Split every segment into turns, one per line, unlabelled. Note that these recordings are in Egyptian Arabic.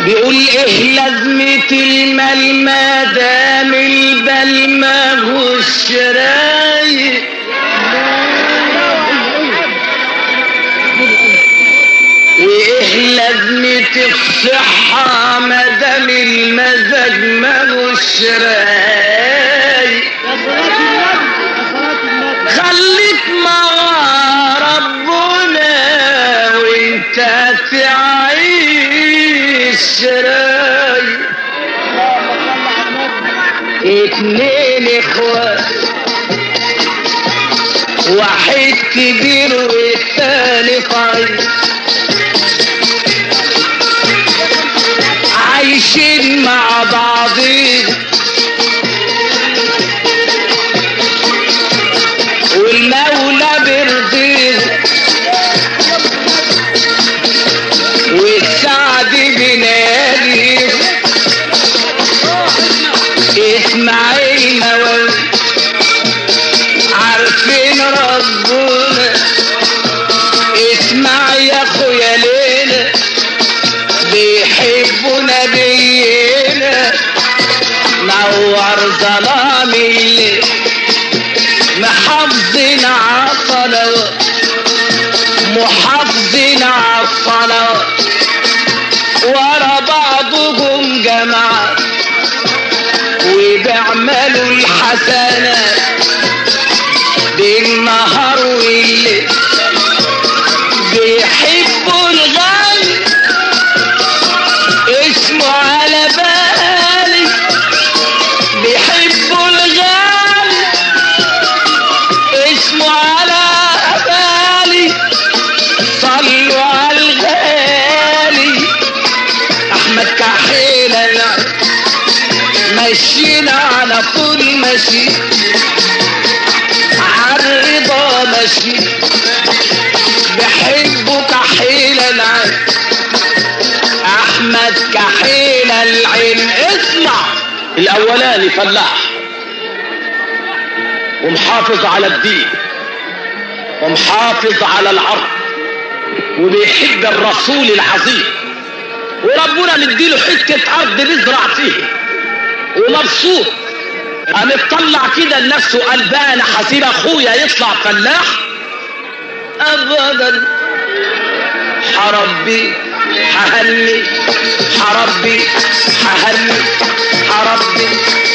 بيقول ايه لازمة المال ما دام البال ما هوش رايق وايه لازمة الصحة ما دام المزاج ما هوش رايق خليك مع ربنا وانت تعيش رايق اتنين اخوات واحد كبير والتاني صغير عايشين مع بعضين والمولى برضيه والسعد بناديه اسماعيل موال عارفين ربنا اسمع يا اخويا ليلى بيحبوا نبينا نور ظلام الليل محافظين على الصلوات محافظين على الصلوات ورا بعضهم جماعة وبيعملوا الحسنات بالنهار والليل بيحبوا الغالي اسمه على بالي بيحبوا الغالي اسمه على بالي صلوا على الغالي احمد كحيلة لا مشينا على طول مشي عالرضا مشي بحبه كحيل العين احمد كحيل العين اسمع الاولاني فلاح ومحافظ على الدين ومحافظ على العرض وبيحب الرسول العظيم وربنا مديله حته ارض بيزرع فيها ومبسوط قام اطلع كده لنفسه قال بقى انا هسيب اخويا يطلع فلاح ابدا حربي حهني حربي حهني حربي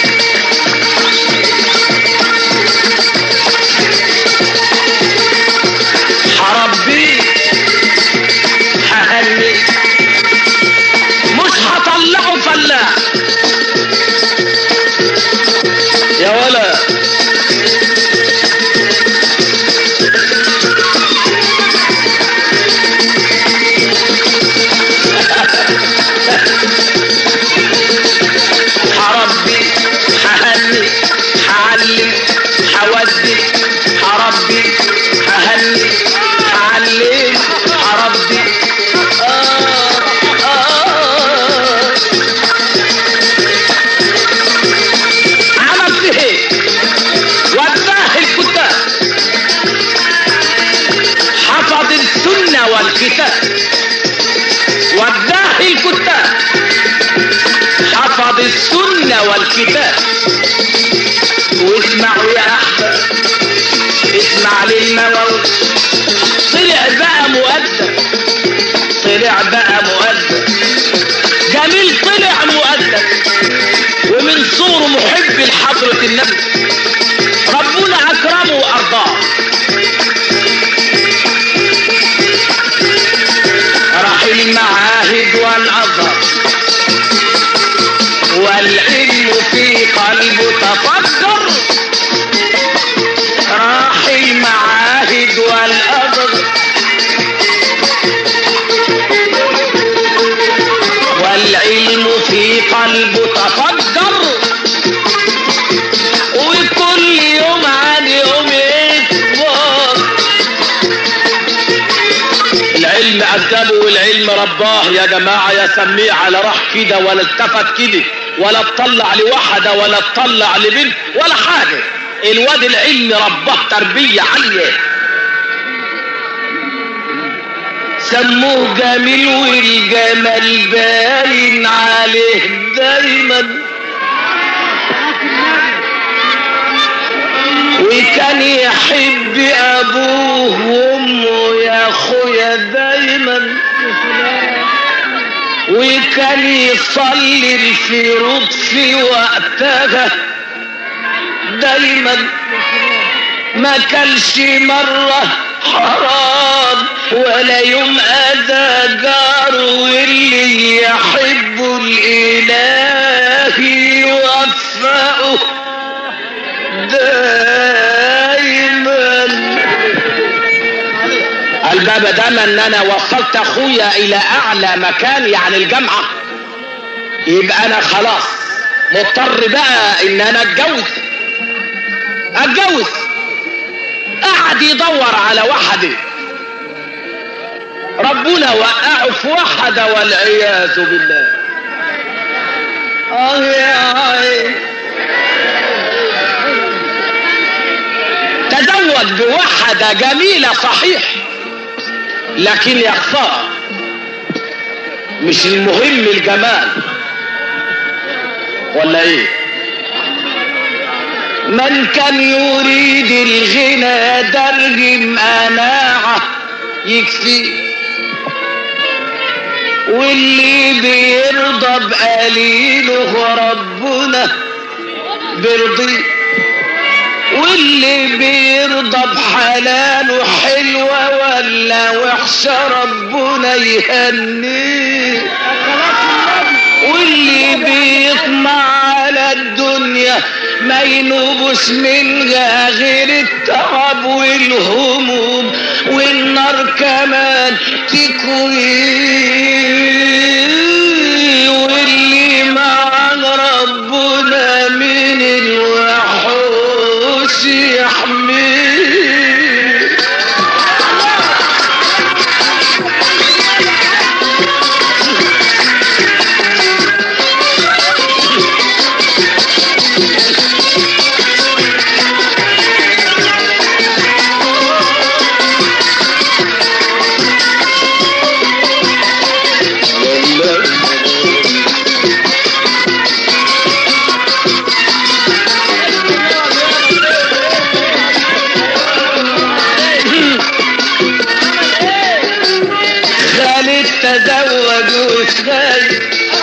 حربي حهني مش هطلعه فلاح يا ولا حربي حهني حعلم حودي حربي حهني حعلم حربي آه آه عمل فيه ايه وداه الكتاب حفظ السنة والكتاب وداه الكتاب حفظ السنة والكتاب واسمعوا يا أحباب اسمع للموت طلع بقى مؤدب طلع بقى مؤدب جميل طلع مؤدب ومن صوره محب لحضرة النبي ربنا أكرمه وأرضاه راح المعاهد والأزهر والعلم في قلبه تفكر راح المعاهد والأزهر والعلم في قلبه تفكر وكل يوم عن يوم يكبر العلم أدبه والعلم رباه يا جماعة يا سميه على راح كده ولا التفت كده ولا اطلع لوحدة ولا اطلع لبنت ولا حاجة الواد العلم رباه تربية عالية سموه جميل والجمال باين عليه دايما وكان يحب ابوه وامه يا اخويا دايما وكان يصلي الفروض في وقتها دايما ما كلش مرة حرام ولا يوم أذى جاره واللي يحب الإله يوفقه دايما الباب دام ان انا وصلت اخويا الى اعلى مكان يعني الجامعة يبقى انا خلاص مضطر بقى ان انا اتجوز اتجوز قعد يدور على واحدة ربنا وقعه في واحدة والعياذ بالله اه يا عين تزوج بواحدة جميلة صحيح لكن يا خسارة مش المهم الجمال ولا ايه من كان يريد الغنى درهم قناعة يكفي واللي بيرضى بقليله ربنا بيرضيه واللي بيرضى بحلاله حلوة ولا وحشة ربنا يهنيه واللي بيطمع على الدنيا ما ينوبش منها غير التعب والهموم والنار كمان تكوي واللي مع ربنا من الوحوش يحميه خالد تزوج واشغال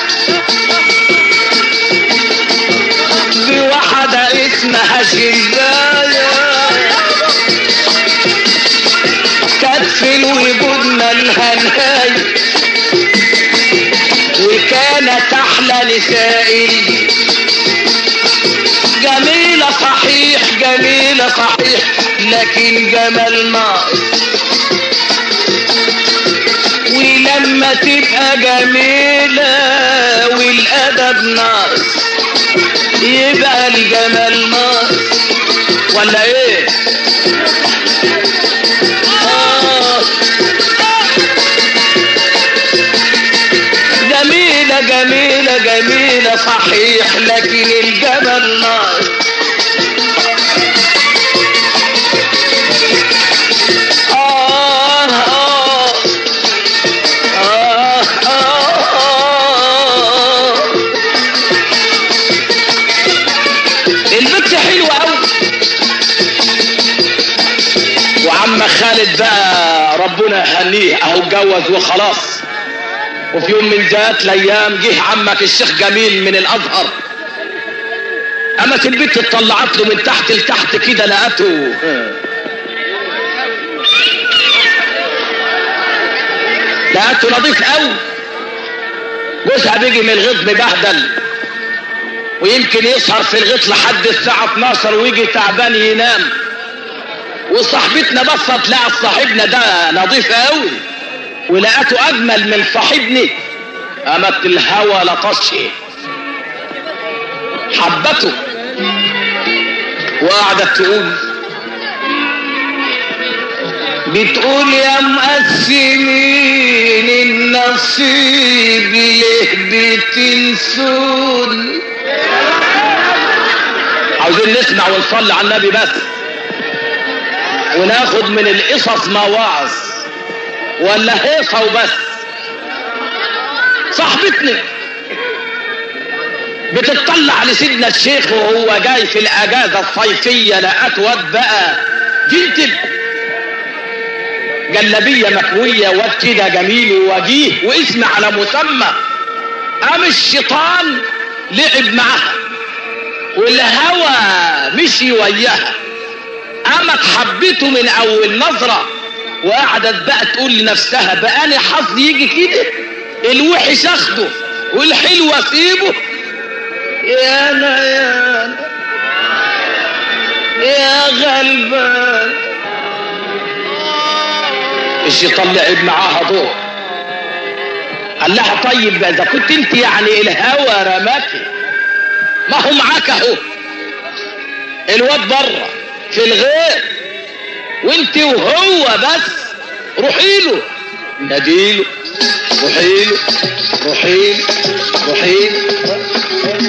بواحدة اسمها شزايا كانت في الوجود مالها نهاية وكانت أحلى نساء جميلة صحيح جميلة صحيح لكن جمال ناقص ولما تبقى جميلة والأدب ناقص يبقى الجمال ناقص ولا ايه؟ آه. جميلة جميلة جميلة صحيح لكن الجمال ناقص آه آه آه آه البنت حلوة أوي وعم خالد بقى ربنا يهنيه اهو اتجوز وخلاص وفي يوم من ذات الايام جه عمك الشيخ جميل من الازهر قامت البنت اتطلعت له من تحت لتحت كده لقته لقته نظيف قوي جوزها بيجي من الغيط مبهدل ويمكن يسهر في الغيط لحد الساعة 12 ويجي تعبان ينام وصاحبتنا بصت لقت صاحبنا ده نظيف قوي ولقته اجمل من صاحبني قامت الهوى لطشه حبته وقعدت تقول بتقول يا مقسمين النصيب ليه بتنسوني عاوزين نسمع ونصلي على النبي بس وناخد من القصص مواعظ ولا هيصة وبس صاحبتنا بتطلع لسيدنا الشيخ وهو جاي في الاجازة الصيفية لقت واد بقى جنتل جلبية مكوية واد كده جميل ووجيه واسم على مسمى قام الشيطان لعب معاها والهوى مشي وياها قامت حبته من اول نظرة وقعدت بقى تقول لنفسها بقى انا حظي يجي كده الوحش اخده والحلو اسيبه يا انا يا انا يا غلبان الشيطان لعب معاها دور قال لها طيب اذا كنت انت يعني الهوى رماكي ما هو معاك اهو الواد بره في الغير وانت وهو بس روحي له ناديله روحي له روحي له روحي له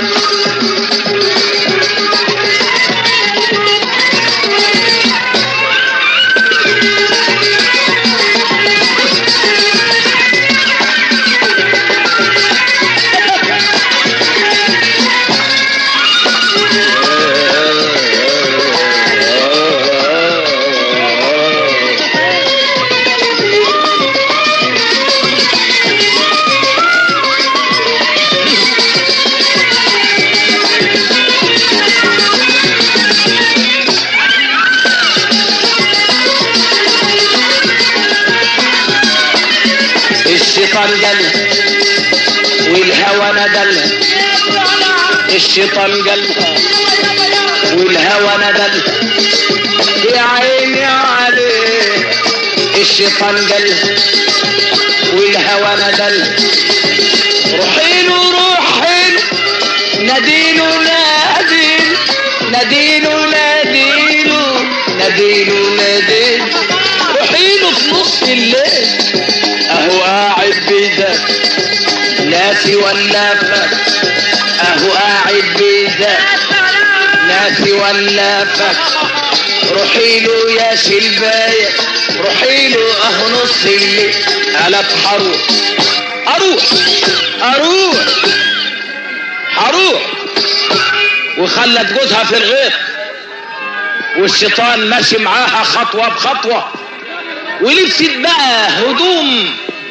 الشيطان قالها والهوى ندلها الشيطان قالها والهوى ندلها يا عيني عليه الشيطان قالها والهوى ندلها روحي له روحي له ناديله ناديله ناديله ناديله ناديله ناديله روحي له في نص الليل اهو قاعد بيدك ناسي ولا فك اهو قاعد بيدك ناسي ولا فك روحي له يا شلباية روحي له اهو نص الليل قلب حروح اروح اروح هروح وخلت جوزها في الغيط والشيطان ماشي معاها خطوة بخطوة ولبست بقى هدوم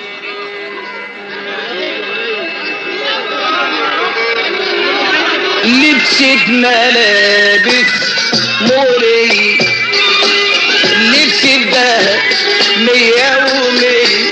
لبست ملابس موري لبست بقى مية ومية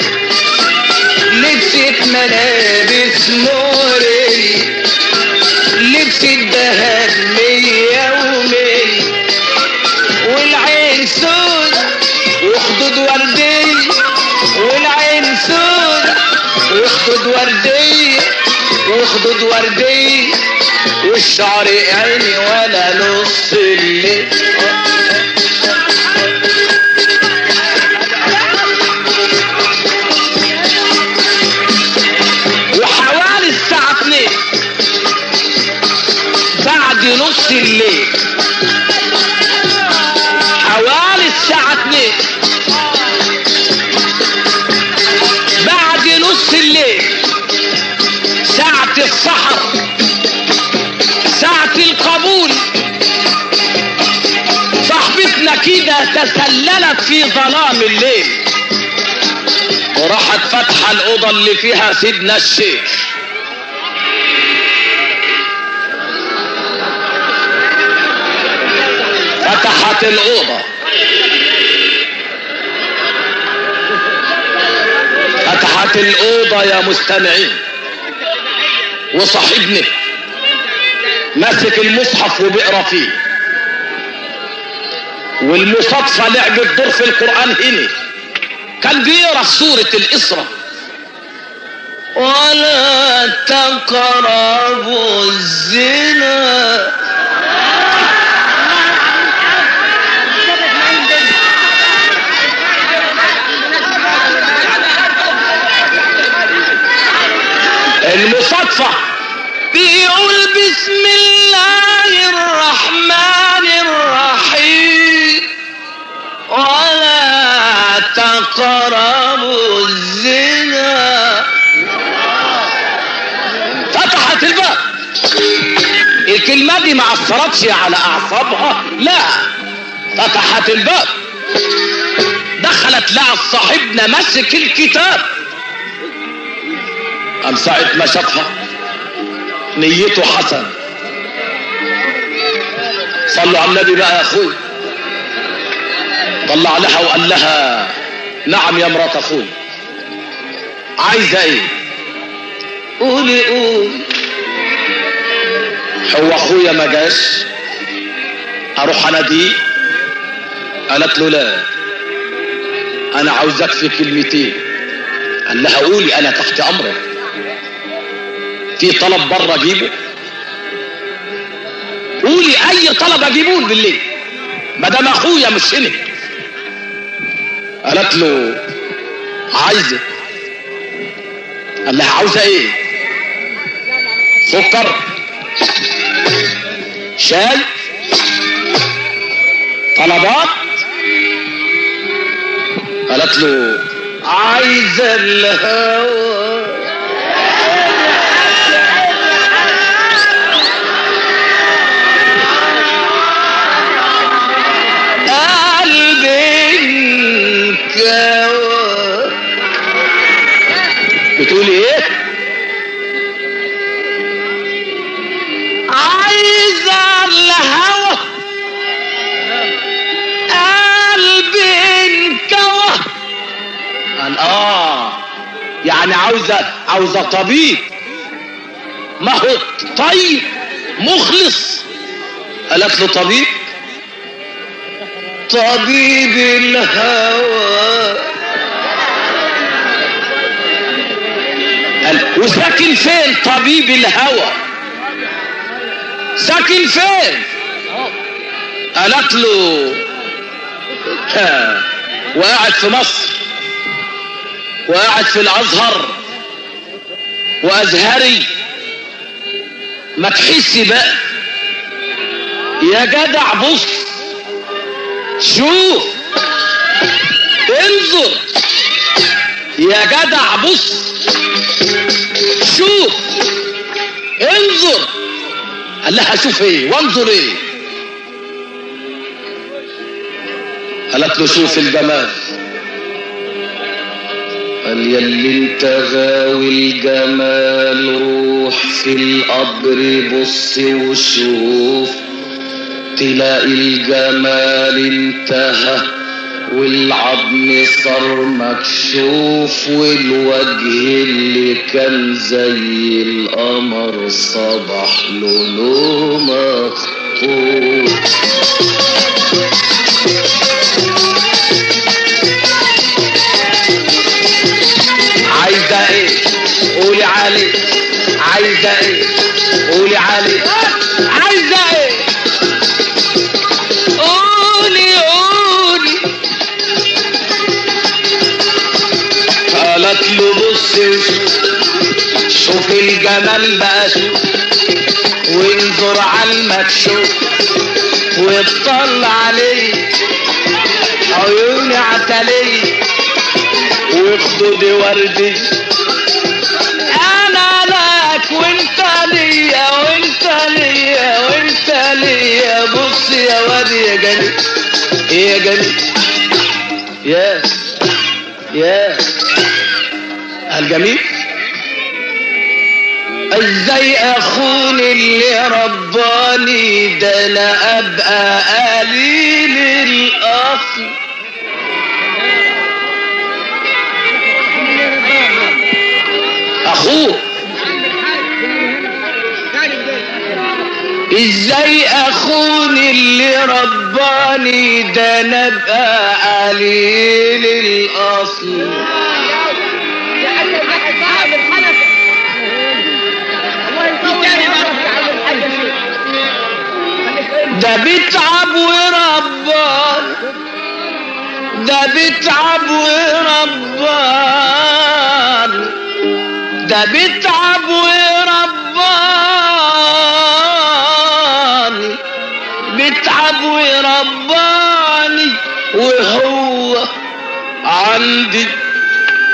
لبست ملابس موري لبست دهب مية ومية والعين سودة وخدود وردية والعين سودة وخدود وردية وخدود وردية والشعر عيني ولا نص الليل وحوالي الساعة 2 بعد نص الليل حوالي الساعة 2 بعد نص الليل ساعة السحر ساعة القبول صاحبتنا كده تسللت في ظلام الليل وراحت فاتحة الأوضة اللي فيها سيدنا الشيخ فتحت الأوضة فتحت الأوضة يا مستمعين وصاحبنا ماسك المصحف وبيقرا فيه والمصادفة لعبت دور في القرآن هنا كان بيقرا سورة الإسراء ولا تقربوا الزنا المصادفة بيقول بسم الله الرحمن الرحيم ولا تقربوا الكلمة دي ما أثرتش على أعصابها لا فتحت الباب دخلت لقى صاحبنا ماسك الكتاب قام ساعة ما شافها نيته حسن صلوا على النبي بقى يا اخوي طلع لها وقال لها نعم يا مرات اخوي عايزه ايه قولي قولي هو اخويا ما جاش اروح اناديه قالت له لا انا عاوزك في كلمتين قال لها قولي انا تحت امرك في طلب بره اجيبه قولي اي طلب اجيبه بالليل ما دام اخويا مش هنا قالت له عايزه قال لها عاوزه ايه سكر شاي طلبات قالت له عايزه الهوى قلبي انكوى بتقولي ايه عايزه الهوى قلبي انكوى قال اه يعني عاوزه عاوزه طبيب ما هو طيب مخلص قالت له طبيب طبيب الهوى قال وساكن فين طبيب الهوى ساكن فين قالت له ها وقاعد في مصر وقاعد في الازهر وازهري ما تحسي بقى يا جدع بص شوف انظر يا جدع بص شوف انظر قال لها شوف ايه وانظر ايه قالت له شوف الجمال قال يلي انت غاوي الجمال روح في القبر بص وشوف تلاقي الجمال انتهى والعظم صار مكشوف والوجه اللي كان زي القمر صبح لونه مخطوف عايزة ايه قولي علي عايزة ايه قولي علي عايزة ايه قولي قولي قالت له بص شوف الجمال بقى شوف وانظر على المكشوف واطلع عليه عيوني عتليه وخدودي وردي انا لك وانت ليا وانت ليا وانت ليا بص يا واد يا جميل يا جميل يا يا الجميل ازاي اخوني اللي رباني ده انا ابقى قليل الاصل اخوه ازاي اخوني اللي رباني ده انا ابقى قليل الاصل ده بيتعب وربان ده بيتعب وربان ده بيتعب ورباني بيتعب ورباني وهو عندي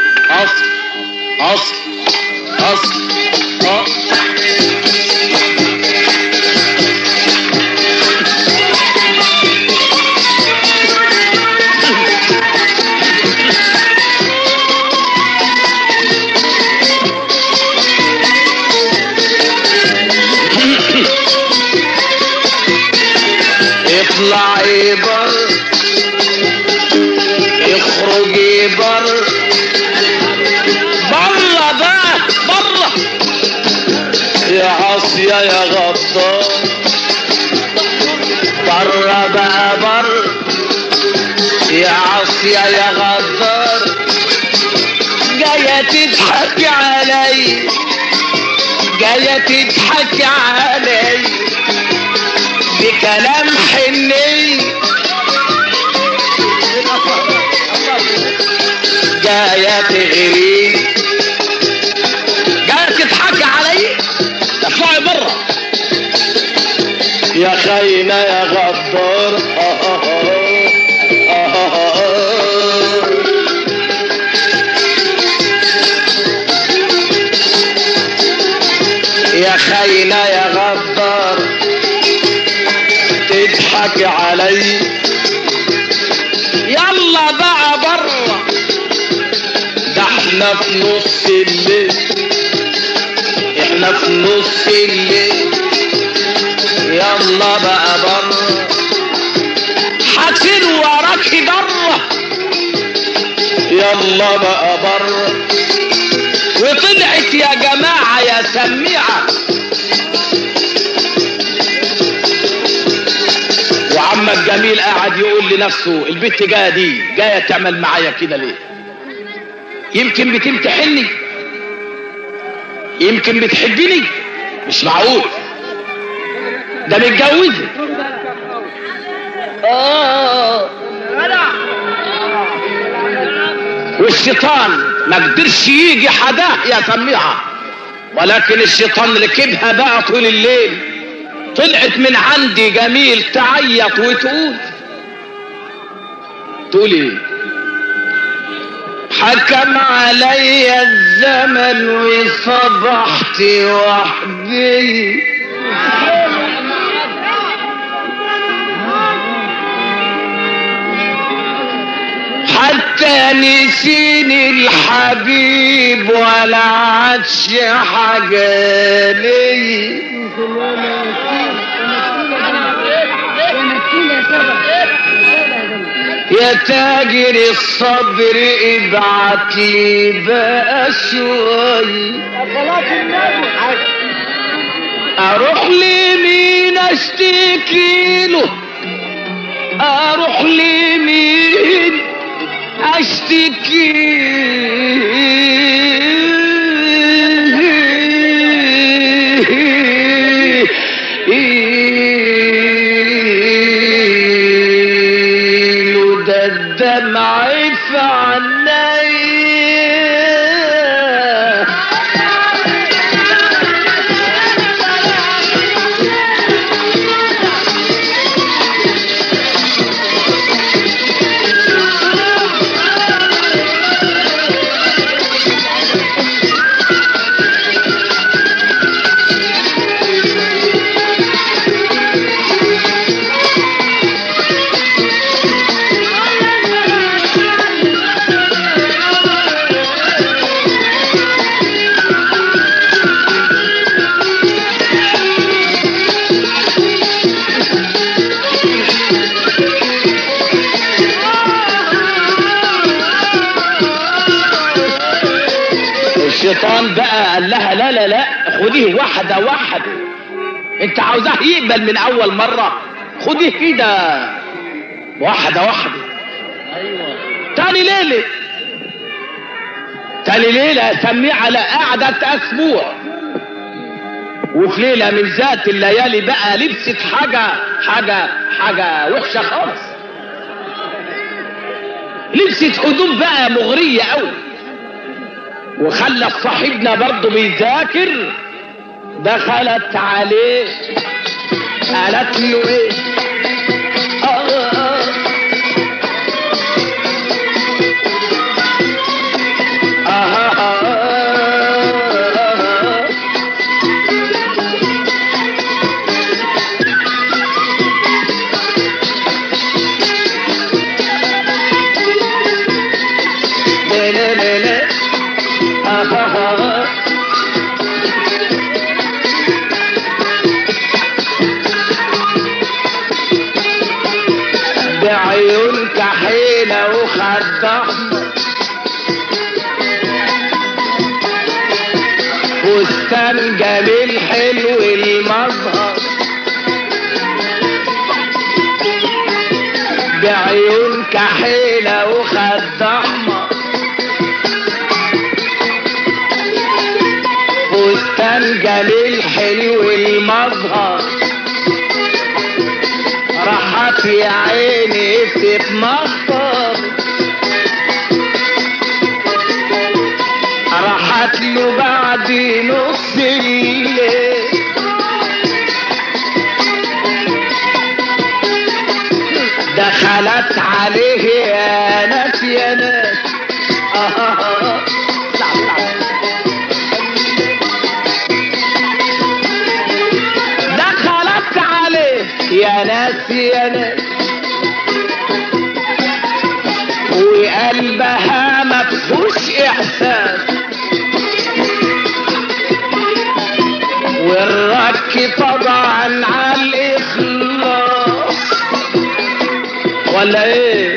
اصل اصل اصل أصل. عاصية يا غدار بره بقى بره يا عاصية يا غدار جاية تضحك علي جاية تضحك علي بكلام حني جاية تغري جاية تضحك علي اطلعي برا يا خاينة يا غدار آه آه آه آه آه آه. يا خاينة يا غدار تضحك علي يلا بقى برا ده احنا في نص الليل احنا في نص الليل يلا بقى برا حسين وراك بره يلا بقى بره وطلعت يا جماعة يا سميعة وعمك جميل قاعد يقول لنفسه البت جاية دي جاية تعمل معايا كده ليه يمكن بتمتحني يمكن بتحبني مش معقول ده متجوزة آه والشيطان ما قدرش يجي حداه يا سميعة ولكن الشيطان ركبها بقى طول الليل طلعت من عندي جميل تعيط وتقول تقول ايه حكم علي الزمن وصبحت وحدي حتى نسيني الحبيب ولا عادش حاجة لي يا تاجر الصبر ابعت لي بقى شوي اروح لمين اشتكي له اروح لمين اشتكي له ده الدمع في عيني الشيطان بقى قال لها لا لا لا خديه واحدة واحدة انت عاوزاه يقبل من اول مرة خديه كده واحدة واحدة ايوه تاني ليلة تاني ليلة سميه على قعدة اسبوع وفي ليلة من ذات الليالي بقى لبست حاجة حاجة حاجة وحشة خالص لبست هدوم بقى مغرية قوي وخلت صاحبنا برضه بيذاكر دخلت عليه قالت له ايه آه آه آه آه آه لا لا لا لا آه آه آه بعيون كحيلة وخد أحمر فستان جميل حلو المظهر بعيون كحيلة وخد احمر فستان جميل حلو المظهر راحت يا عيني تتمخطر راحت له بعد نص الليل دخلت عليه يا ناس يا ناس آه. دخلت عليه يا ناس يا ناس وقلبها مفهوش احساس والرك طبعا على الاخلاص ولا ايه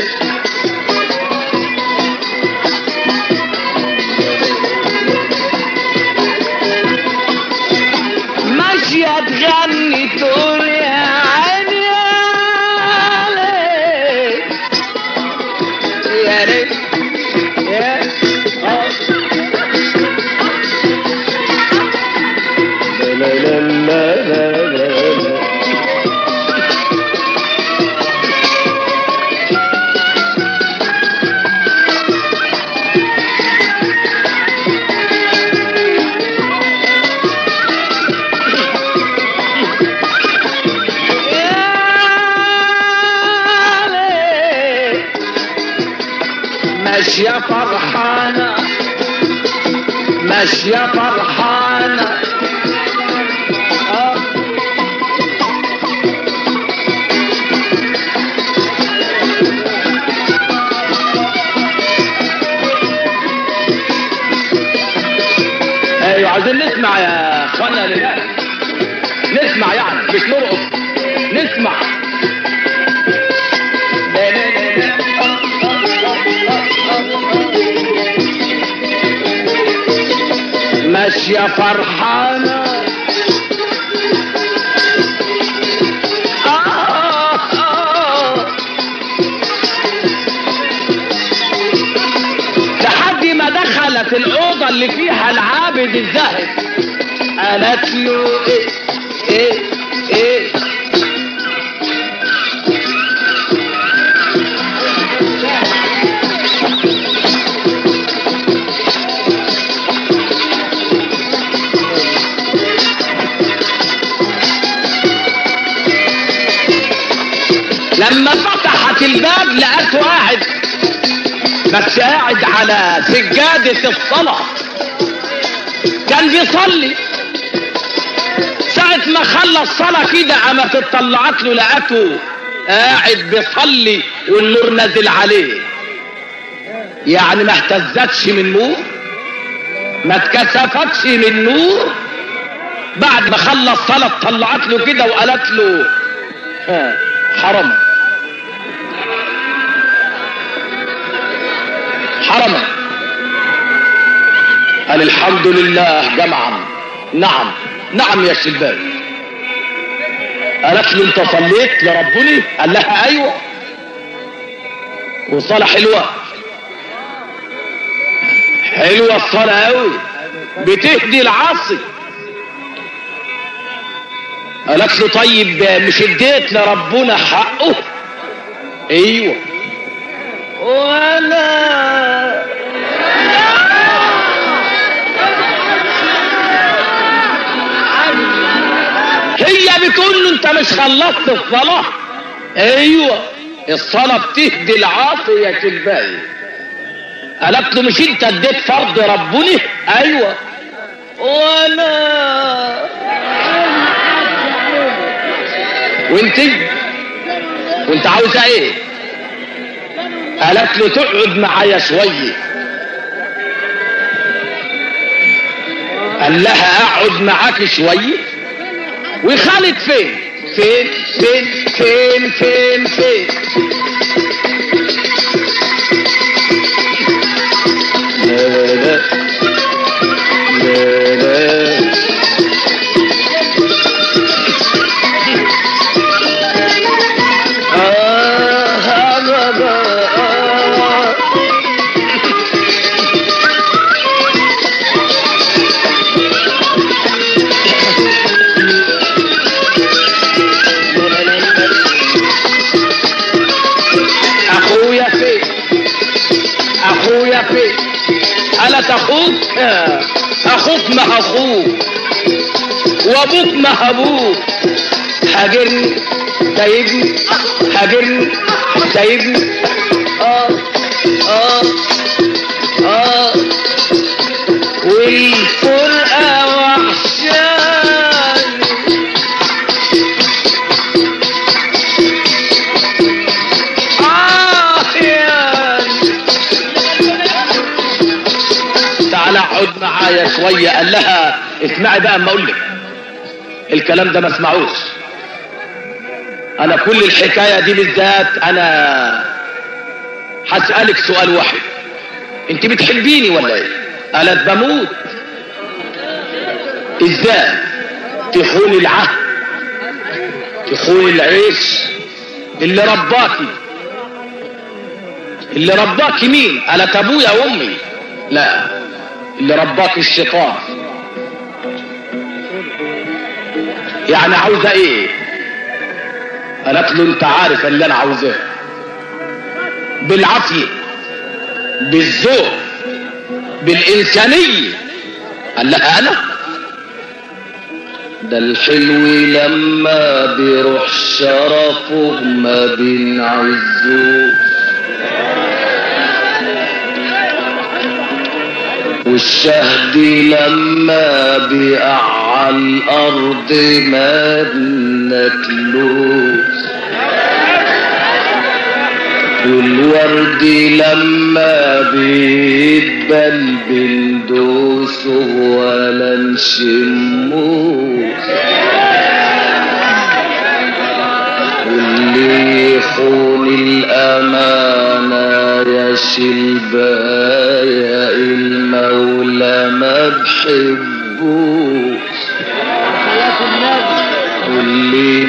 ماشية تغني تقول يا عيني يا ليل يا ريت يا آه. لا لا لا لا لا لا يا ليل. ماشية فرحانة ماشية فرحانة آه. ايوه عايزين نسمع يا اخوانا لله نسمع يعني مش نرقص نسمع لا لا لا لا. ماشية فرحانة آه آه. لحد ما دخلت الأوضة اللي فيها العابد الذهب قالت له إيه إيه إيه لما فتحت الباب لقيته قاعد بس قاعد على سجادة الصلاة كان بيصلي ساعة ما خلص صلاة كده قامت اتطلعت له لقيته قاعد بيصلي والنور نازل عليه يعني ما اهتزتش من نور ما اتكسفتش من نور بعد ما خلص صلاة طلعت له كده وقالت له ها، حرم حرم قال الحمد لله جمعا نعم نعم يا شباب قالت له انت صليت لربني قال لها ايوه وصلاة حلوة حلوة الصلاة قوي بتهدي العصر قالت له طيب مش اديت لربنا حقه ايوه ولا هي بتقول له انت مش خلصت الصلاة ايوه الصلاة بتهدي العاصية الباقي قالت له مش انت اديت فرض ربنا ايوه وانا وانت وانت عاوزه ايه قالت له تقعد معايا شويه قال لها اقعد معاك شويه وخالد فين فين فين فين فين فين لا لا لا لا اخوك اخوك ما اخوك وابوك ما ابوك هاجرني سايبني هاجرني سايبني اه اه اه والفرقة وحشاني آه يعني تعالى اقعد معايا شوية قال لها اسمعي بقى اما اقول لك الكلام ده ما اسمعوش انا كل الحكاية دي بالذات انا هسألك سؤال واحد انت بتحبيني ولا ايه قالت بموت ازاي تخون العهد تخون العيش اللي رباكي اللي رباكي مين قالت ابويا وامي لا اللي رباكي الشيطان يعني عاوزه ايه قالت له انت عارف اللي انا عاوزاه بالعافيه بالذوق بالإنسانية قال لها أنا ده الحلو لما بيروح شرفه ما بنعزوه والشهد لما بيقع على الأرض ما بناكلوش والورد لما بيدبل بندوسه ولا نشموه واللي يخون الأمانة يشيل بايا المولى ما بحبوش واللي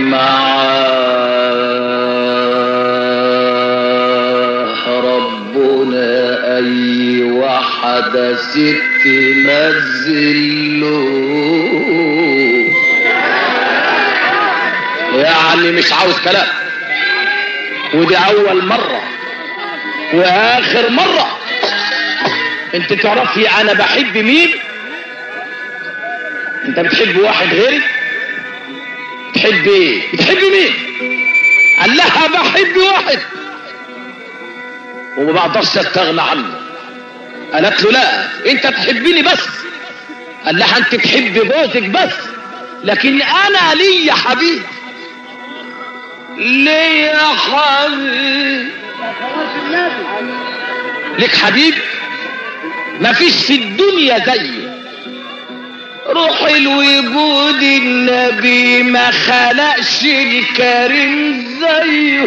معاه ربنا أي وحدة ست نزلوه يعني مش عاوز كلام ودي أول مرة وآخر مرة انت تعرفي انا بحب مين انت بتحب واحد غيري بتحب ايه بتحب مين قال لها بحب واحد وما بقدرش استغنى عنه قالت له لا انت تحبني بس قال لها انت تحب جوزك بس لكن انا لي يا حبيب لي يا حبيب لك حبيب مفيش في الدنيا زيه روح الوجود النبي ما خلقش الكريم زيه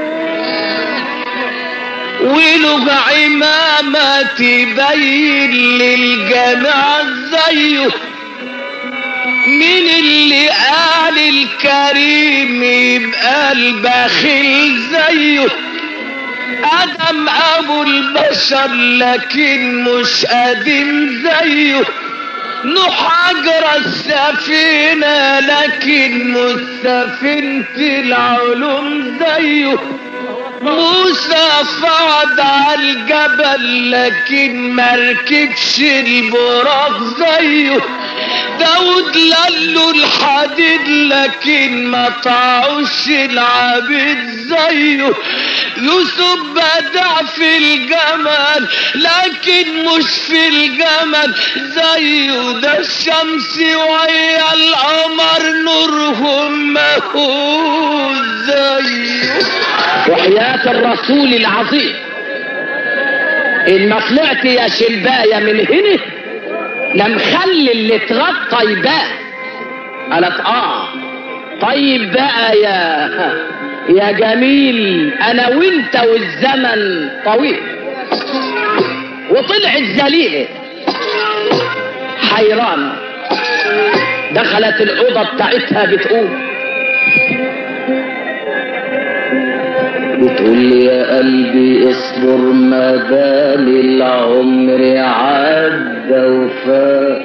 وله عمامة تبين للجماعة زيه مين اللي قال الكريم يبقى البخيل زيه ادم ابو البشر لكن مش قديم زيه نوح اجرى السفينة لكن مش سفينة العلوم زيه موسى صعد على الجبل لكن مركبش البراق زيه داود لله الحديد لكن ما طاعوش العبيد زيه يوسف بدع في الجمال لكن مش في الجمال زيه ده الشمس وهي القمر نورهم ما هو زيه وحياة الرسول العظيم إن ما طلعت يا شلباية من هنا لمخلي اللي اتغطى يبان قالت اه طيب بقى يا يا جميل انا وانت والزمن طويل وطلعت ذليله حيران دخلت الاوضه بتاعتها بتقول بتقول يا قلبي اصبر ما بال العمر عدى وفات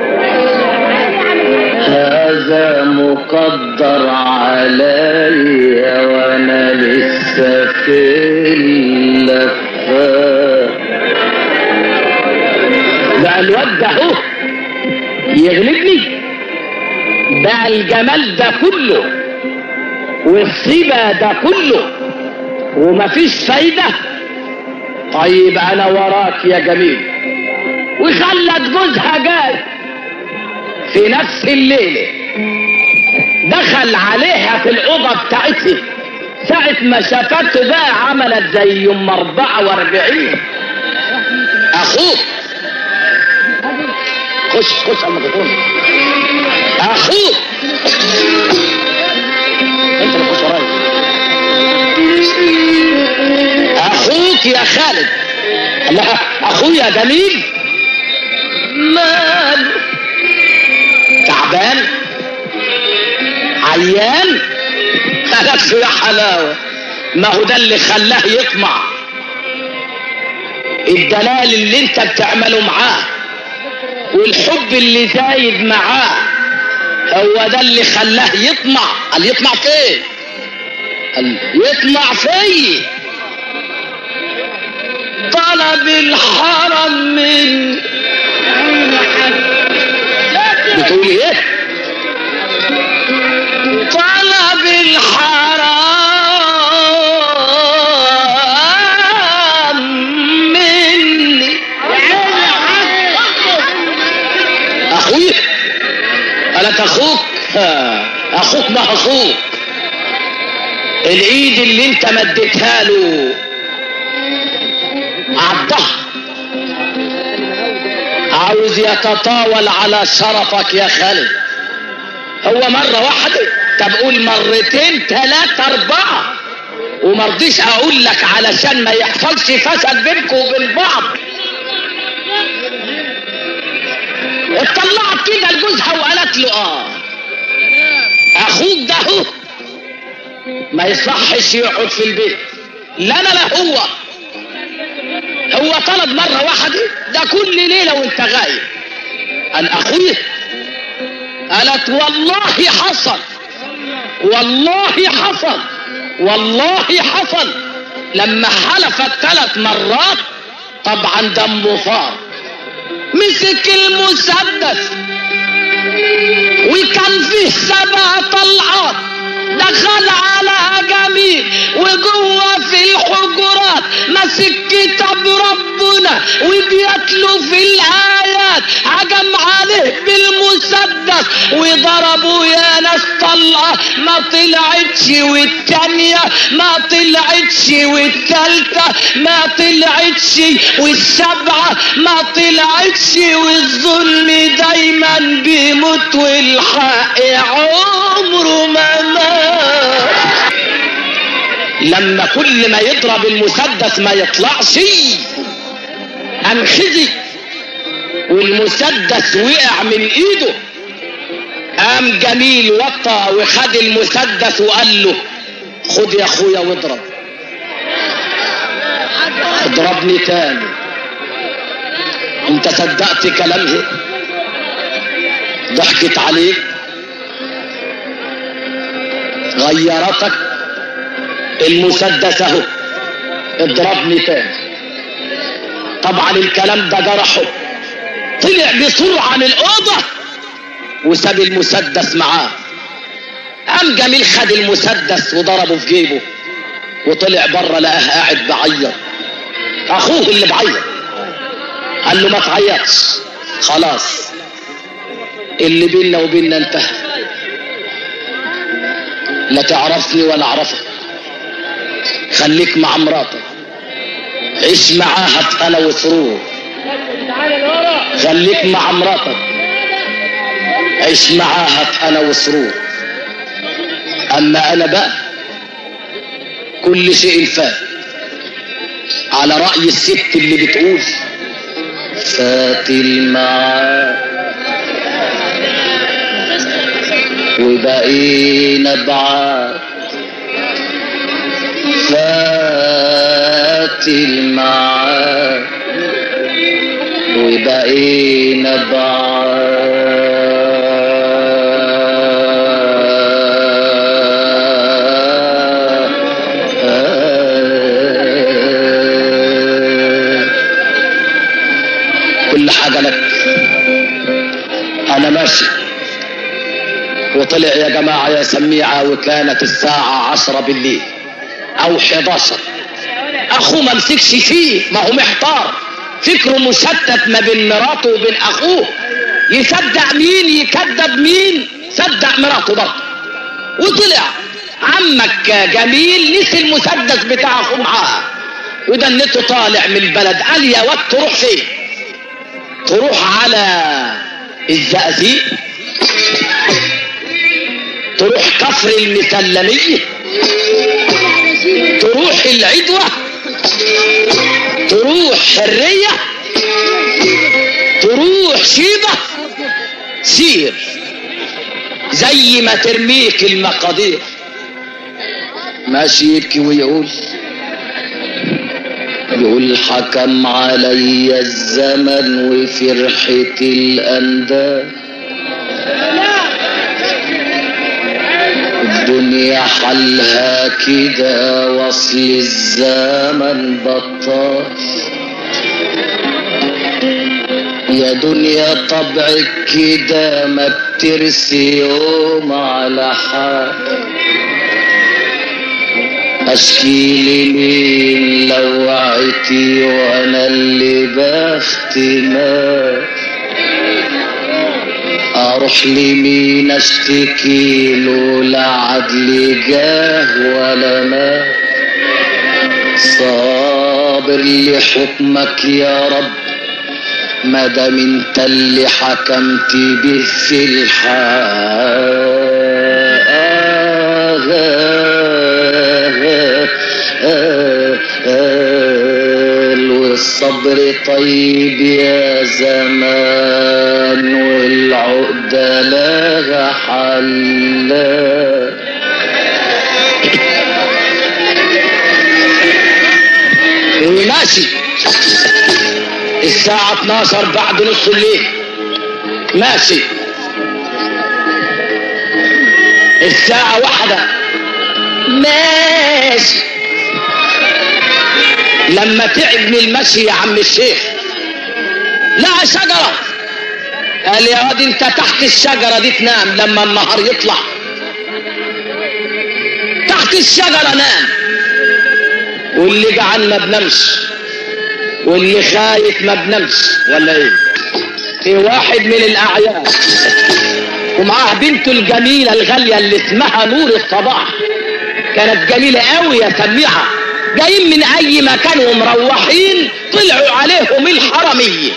هذا مقدر عليا وانا لسه في اللفات بقى الواد ده اهو يغلبني بقى الجمال ده كله والصيبة ده كله ومفيش فايدة طيب انا وراك يا جميل وخلت جوزها جاي في نفس الليلة دخل عليها في الأوضة بتاعتها ساعة ما شافته بقى عملت زي يوم 44 أخوك خش خش على الميكروفون أخوك أنت اللي خش ورايا أخوك يا خالد الله أخويا جميل مال تعبان عيان قالت له يا حلاوة ما هو ده اللي خلاه يطمع الدلال اللي انت بتعمله معاه والحب اللي زايد معاه هو ده اللي خلاه يطمع قال يطمع فين قال يطمع فيي طلب الحرم من بتقول ايه طلب الحرام مني اخوي قالت اخوك ها، اخوك ما اخوك الايد اللي انت مديتها له عضها عاوز يتطاول على شرفك يا خالد هو مرة واحدة طب قول مرتين ثلاثة أربعة ومرضيش أقول لك علشان ما يحصلش فساد بينكم وبين بعض اطلعت كده لجوزها وقالت له اه اخوك ده هو ما يصحش يقعد في البيت لا انا لا هو هو طلب مرة واحدة ده كل ليلة وانت غايب قال اخويا قالت والله حصل والله حصل والله حصل لما حلفت ثلاث مرات طبعا دمه فار مسك المسدس وكان فيه سبع طلعات دخل على جميل وجوه في الحجرات مسك كتاب ربنا وبيتلو في الايات هجم عليه بالمسدس وضربوا يا ناس طلقه ما طلعتش والتانيه ما طلعتش والتالته ما طلعتش والسبعه ما طلعتش والظلم دايما بيموت والحق عمره ما مات لما كل ما يضرب المسدس ما يطلعش انخزي والمسدس وقع من ايده قام جميل وطى وخد المسدس وقال له خد يا اخويا واضرب اضربني تاني انت صدقت كلامها ضحكت عليك غيرتك المسدس اهو اضربني تاني طبعا الكلام ده جرحه طلع بسرعة من الأوضة وساب المسدس معاه قام جميل خد المسدس وضربه في جيبه وطلع بره لقاه قاعد بعيط اخوه اللي بعيط قال له ما تعيطش خلاص اللي بيننا وبيننا انتهى لا تعرفني ولا اعرفك خليك مع مراتك عيش معاها بأنا وسرور خليك مع مراتك عيش معاها بأنا وسرور أما أنا بقى كل شيء فات على رأي الست اللي بتقول فات المعاد وبقينا بعاد فات المعاد وبقينا بعاد كل حاجة لك انا ماشي وطلع يا جماعة يا سميعة وكانت الساعة عشرة بالليل او حداشر اخوه ما مسكش فيه ما هو محتار فكره مشتت ما بين مراته وبين اخوه يصدق مين يكذب مين صدق مراته برضه وطلع عمك جميل نسي المسدس بتاع اخوه معاه ودنته طالع من البلد قال يا واد تروح فين تروح على الزقازيق تروح كفر المسلمية تروح العدوة تروح حرية تروح شيبة سير زي ما ترميك المقادير ماشي يبكي ويقول يقول حكم علي الزمن وفرحة الأنداد الدنيا حلها كده وصل الزمن بطال يا دنيا طبعك كده ما بترسي يوم على حال اشكي لمين لو وعيتي وانا اللي بختمال اروح لمين اشتكي له لا عدل جاه ولا ما صابر لحكمك يا رب ما دام انت اللي حكمت به في الحال والصبر طيب يا زمان والعقدة لها حلال ماشي الساعة 12 بعد نص الليل ماشي الساعة واحدة ماشي لما تعب من المشي يا عم الشيخ لقى شجرة قال يا واد انت تحت الشجرة دي تنام لما النهار يطلع تحت الشجرة نام واللي جعان ما بنمش واللي خايف ما بنمش ولا ايه في واحد من الاعيان ومعاه بنته الجميلة الغالية اللي اسمها نور الصباح كانت جميلة قوي يا سميعة جايين من اي مكان ومروحين طلعوا عليهم الحرمية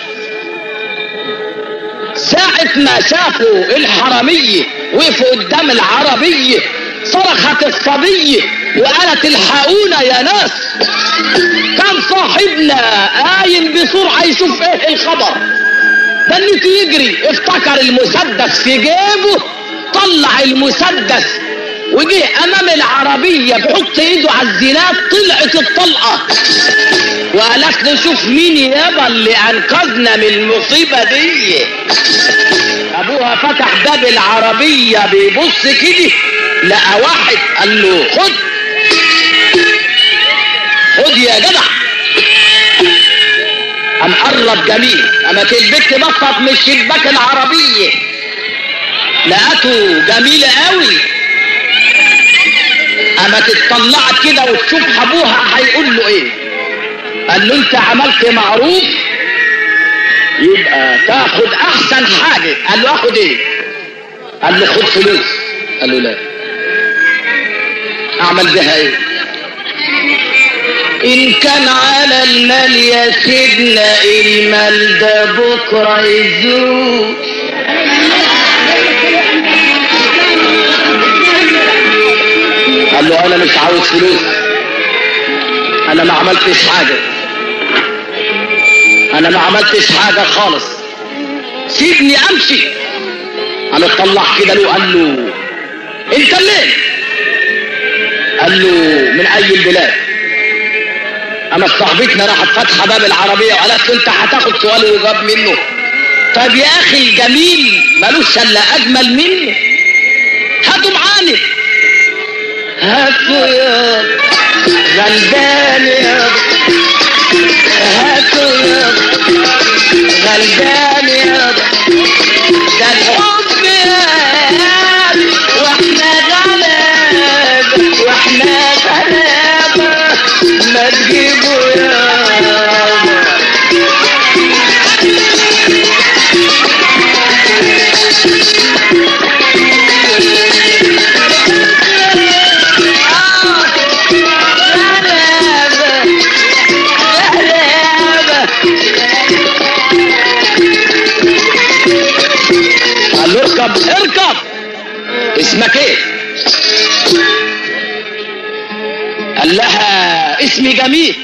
ساعة ما شافوا الحرمية وقفوا قدام العربية صرخت الصبية وقالت الحقونا يا ناس كان صاحبنا قايم بسرعة يشوف ايه الخبر دنيته يجري افتكر المسدس في جيبه طلع المسدس وجه امام العربية بحط ايده على الزناد طلعت الطلقة وقالت له شوف مين يابا اللي انقذنا من المصيبة دي ابوها فتح باب العربية بيبص كده لقى واحد قال له خد خد يا جدع قام قرب جميل قامت البت بصت من شباك العربية لقته جميلة قوي قامت اتطلعت كده وتشوف ابوها هيقول له ايه قال له انت عملت معروف يبقى تاخد احسن حاجة قال له اخد ايه قال له خد فلوس قال له لا اعمل بها ايه ان كان على المال يا سيدنا المال ده بكره يزول قال له انا مش عاوز فلوس انا ما عملتش حاجة انا ما عملتش حاجة خالص سيبني امشي قال طلع كده له قال له انت منين قال له من اي البلاد اما صاحبتنا راحت فاتحه باب العربيه وقالت له انت هتاخد سؤال وجاب منه طب يا اخي الجميل ملوش الا اجمل منه هاتوا معانا هاتوا يا غلبان يا هاتوا يا غلبان يا ده الحب قال واحنا غلابة واحنا غلابة ما تجيبوا يابا غلابة غلابة قال له اركب اركب اسمك ايه قال لها اسمي جميل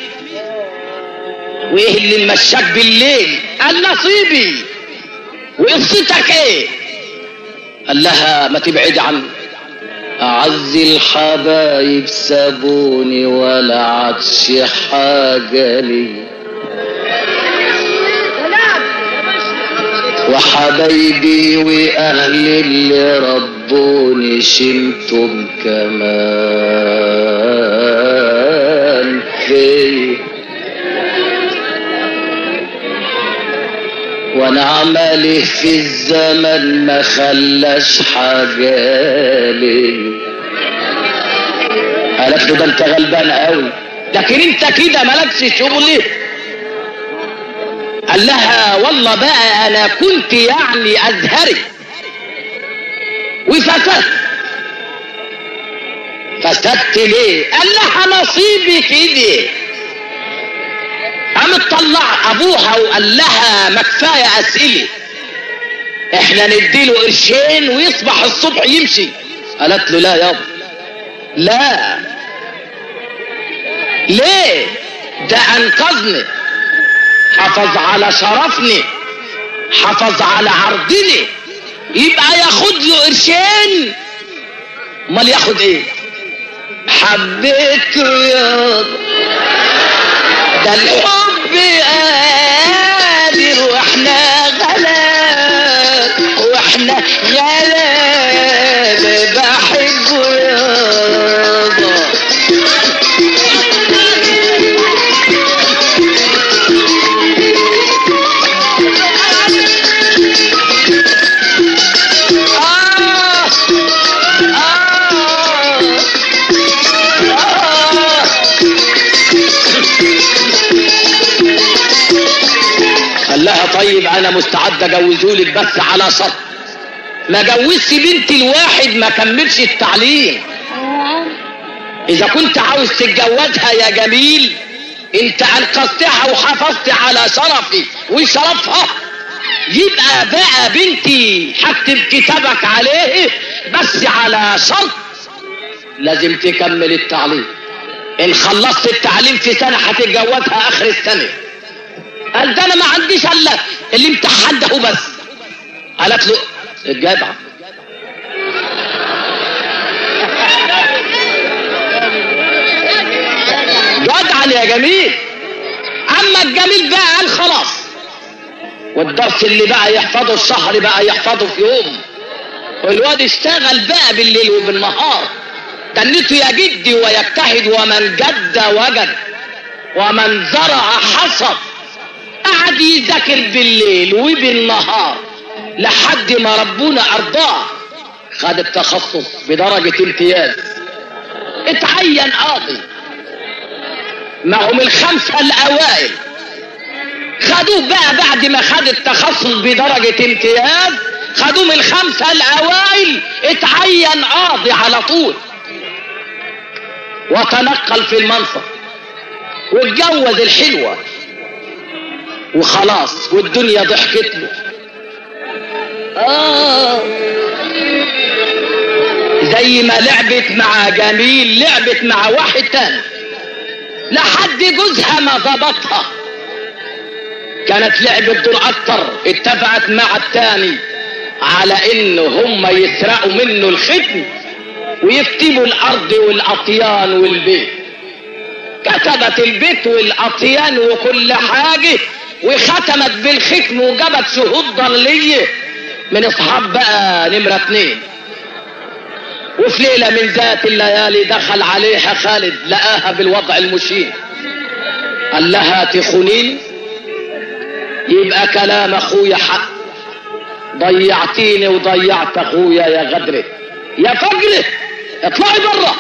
وايه اللي مشاك بالليل قال نصيبي وقصتك ايه قال لها ما تبعدي عني أعز الحبايب سابوني ولا عادش حاجة لي وحبايبي وأهلي اللي ربوني شمتم كمان فيا وانا عملي في الزمن ما خلاش حاجالي قالت له ده انت غلبان قوي لكن انت كده مالكش شغل قال لها والله بقى انا كنت يعني ازهري وفسدت فسدت ليه قال لها نصيبي كده قام طلع ابوها وقال لها ما كفايه اسئله احنا نديله قرشين ويصبح الصبح يمشي قالت له لا يابا لا ليه ده انقذني حافظ على شرفني حافظ على عرضني يبقى ياخد له قرشين امال ياخد ايه حبيته يابا ده الحب قادر واحنا غلاب واحنا غلاب بحبه يابا آه آه آه قال لها طيب انا مستعد اجوزهولك بس على شرط ما جوزش بنتي الواحد ما كملش التعليم اذا كنت عاوز تتجوزها يا جميل انت انقذتها وحافظت على شرفي وشرفها يبقى بقى بنتي هكتب كتابك عليه بس على شرط لازم تكمل التعليم ان خلصت التعليم في سنة هتتجوزها اخر السنة قال ده انا ما عنديش الا الامتحان ده بس قالت له الجدع جدعا يا جميل اما الجميل بقى قال خلاص والدرس اللي بقى يحفظه الشهر بقى يحفظه في يوم والواد اشتغل بقى بالليل وبالنهار تنته يا جدي ويجتهد ومن جد وجد ومن زرع حصد قعد يذاكر بالليل وبالنهار لحد ما ربنا ارضاه خد التخصص بدرجة امتياز اتعين قاضي معهم الخمسة الاوائل خدوه بقى بعد ما خد التخصص بدرجة امتياز خدوه من الخمسة الاوائل اتعين قاضي على طول وتنقل في المنصب واتجوز الحلوة وخلاص والدنيا ضحكت له آه زي ما لعبت مع جميل لعبت مع واحد تاني لحد جوزها ما ضبطها كانت لعبة دور اكتر اتفقت مع التاني على ان هم يسرقوا منه الختم ويكتبوا الارض والاطيان والبيت كتبت البيت والاطيان وكل حاجة وختمت بالختم وجابت شهود ضلية من اصحاب بقى نمرة اتنين وفي ليلة من ذات الليالي دخل عليها خالد لقاها بالوضع المشين قال لها تخونين يبقى كلام اخويا حق ضيعتيني وضيعت اخويا يا غدره يا فجره اطلعي بره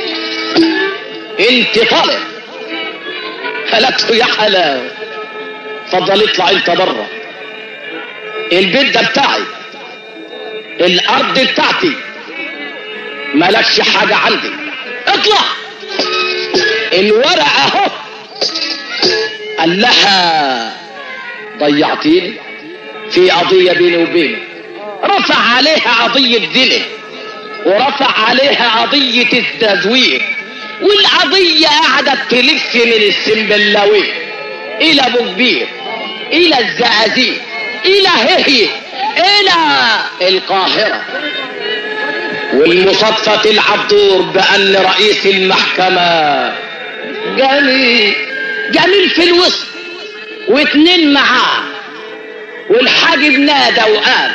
انت طالع قالت له يا حلاوه اتفضل اطلع انت بره البيت ده بتاعي الارض بتاعتي مالكش حاجة عندي اطلع الورق اهو قال لها ضيعتيني في قضية بيني وبينك رفع عليها قضية زنا ورفع عليها قضية التزوير والقضية قعدت تلف من السنبلاوي إلى أبو كبير إلى الزقازيق إلى هي إلى القاهرة والمصادفة تلعب دور بأن رئيس المحكمة جميل جميل في الوسط واتنين معاه والحاجب نادى وقال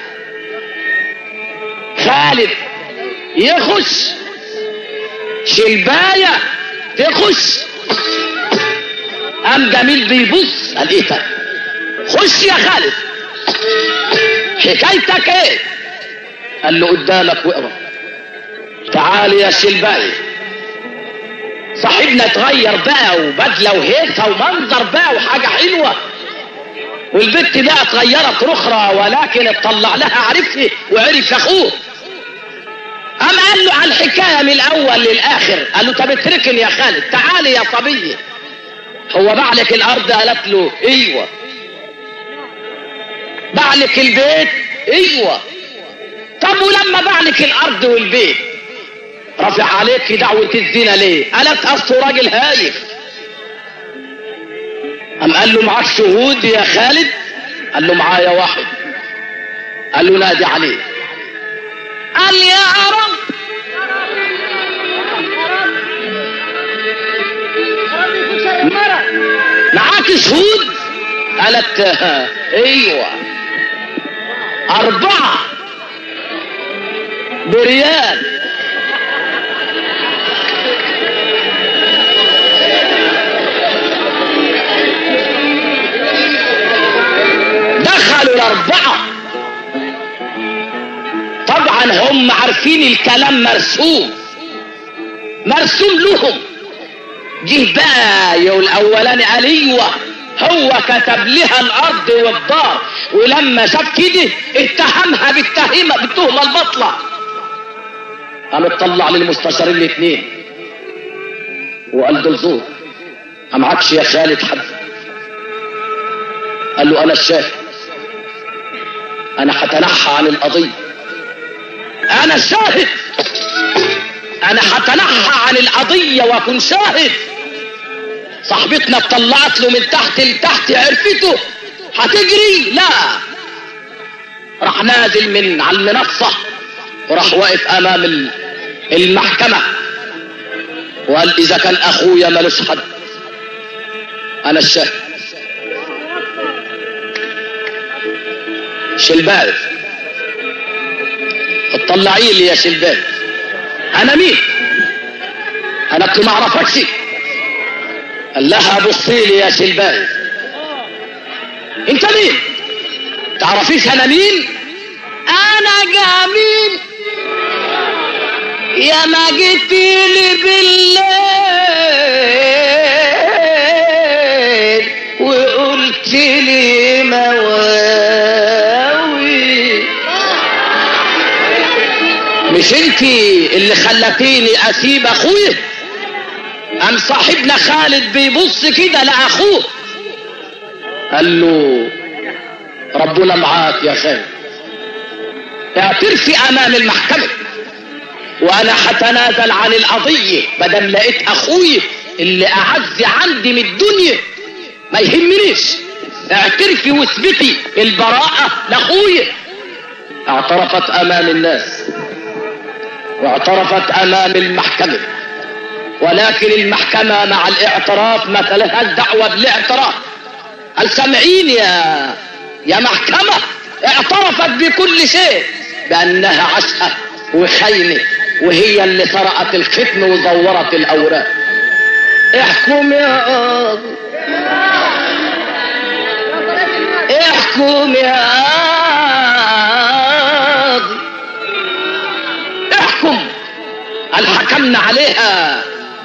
خالد يخش شلباية تخش قام جميل بيبص قال ايه ده خش يا خالد حكايتك ايه قال له قدامك واقرا تعال يا شلباية صاحبنا اتغير بقى وبدله وهيصه ومنظر بقى وحاجه حلوه والبت بقى اتغيرت رخرة ولكن اطلع لها عرفه وعرف اخوه قام قال له على الحكايه من الاول للاخر قال له طب اتركني يا خالد تعالي يا صبيه هو بعلك الارض قالت له ايوه بعلك البيت ايوه طب ولما بعلك الارض والبيت رفع عليك دعوة الزنا ليه قالت اصله راجل هايف قام قال له معاك شهود يا خالد قال له معايا واحد قال له نادي عليه قال يا رب معاك شهود قالت ايوه اربعة بريال دخلوا الاربعة طبعا هم عارفين الكلام مرسوم مرسوم لهم جه بقى يا الاولاني قال ايوه هو كتب لها الارض والدار ولما شاف كده اتهمها بالتهمه بالتهمه البطله قام اطلع للمستشارين الاثنين وقال دول زور ما معكش يا خالد حد قال له انا الشاهد انا هتنحى عن القضيه انا الشاهد انا هتنحى عن القضيه واكون شاهد صاحبتنا اتطلعت له من تحت لتحت عرفته هتجري لا راح نازل من على المنصة وراح واقف امام المحكمة وقال اذا كان اخويا ملوش حد انا الشاهد شلبال اطلعي لي يا شلبال انا مين انا كنت ما اعرفكش قال لها بصي لي يا شلبال انت مين تعرفيش انا مين انا جميل يا ما جيت لي بالليل وقلت لي مواوي مش انت اللي خلتيني اسيب اخويا قام صاحبنا خالد بيبص كده لاخوه قال له ربنا معاك يا خالد اعترفي امام المحكمة وانا هتنازل عن القضية بدل لقيت اخوي اللي اعز عندي من الدنيا ما يهمنيش اعترفي واثبتي البراءة لاخويا اعترفت امام الناس واعترفت امام المحكمة ولكن المحكمة مع الاعتراف ما لهاش دعوة بالاعتراف قال سامعين يا يا محكمة اعترفت بكل شيء بأنها عشقة وخينة وهي اللي سرقت الختم وزورت الأوراق احكم يا قاضي احكم يا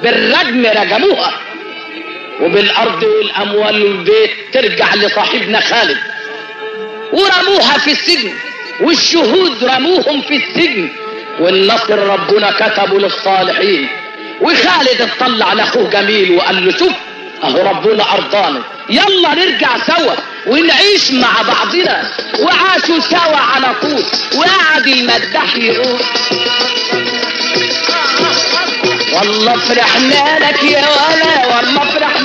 بالرجم رجموها وبالارض والاموال والبيت ترجع لصاحبنا خالد ورموها في السجن والشهود رموهم في السجن والنصر ربنا كتبه للصالحين وخالد اطلع لاخوه جميل وقال له شوف اهو ربنا ارضانا يلا نرجع سوا ونعيش مع بعضنا وعاشوا سوا على طول وقعد المداح يقول والله فرحنا لك يا ولا والله فرحنا